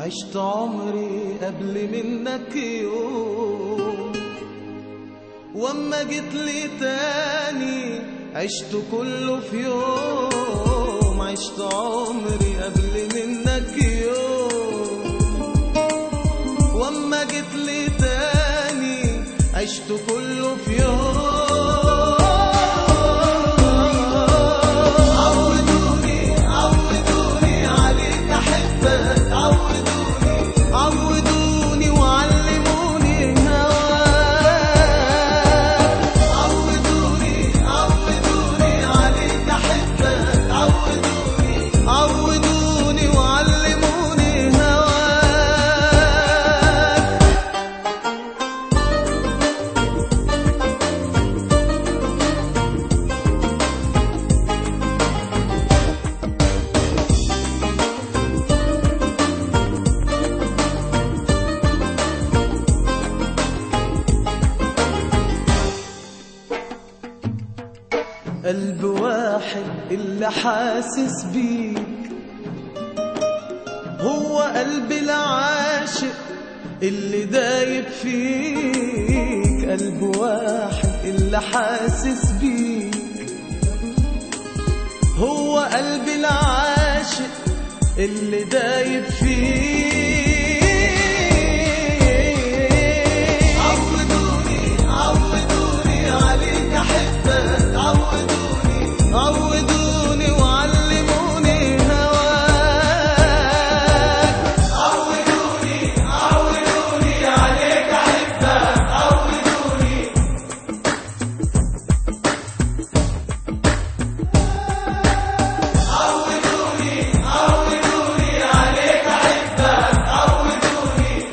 عشت عمري قبل منك يوم واما جيت لي تاني عشت كله في يوم عشت عمري قبل منك يوم واما جيت لي تاني عشت كله في يوم عودوني عودوني عليك احبك عودوني عودوني وعلموني هواك عودوني عودوني عليك احبك عودوني عودوني وعلموني هواك قلب واحد اللي حاسس بيك هو قلب العاشق اللي دايب فيك قلب واحد اللي حاسس بيك هو قلب العاشق اللي دايب فيك عودوني عودوني عليك احبك عودوني عودوني وعلموني هواك عودوني عودوني عليك احبك عودوني عودوني عودوني عليك احبك عودوني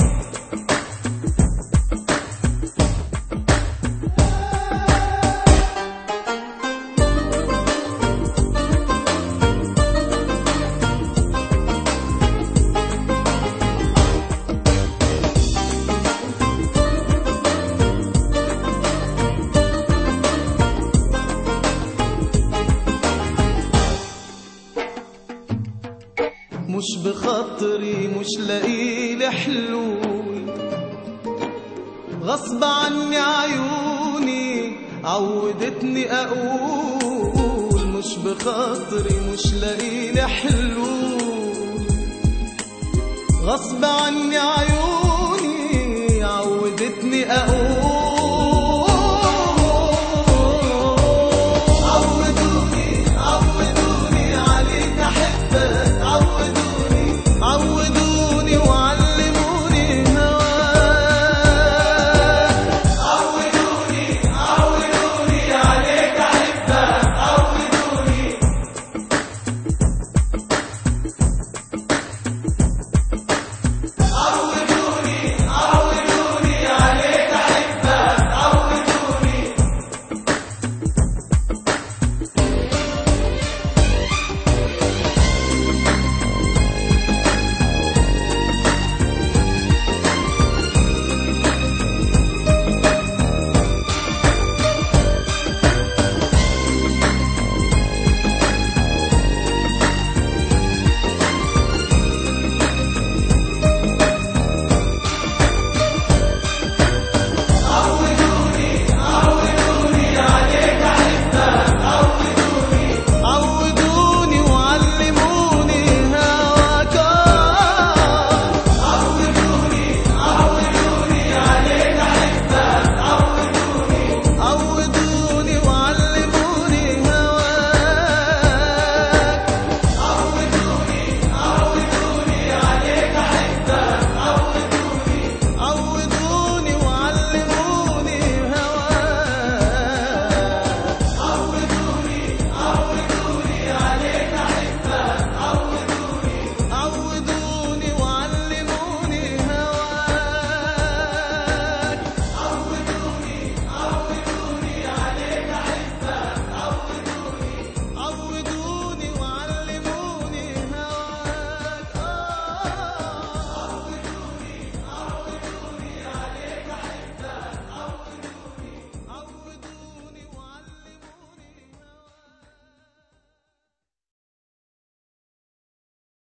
مش بخاطري مش لاقيلي حلول غصب عني عيوني عودتني اقول مش بخاطري مش لاقيلي حلول غصب عني عيوني عودتني اقول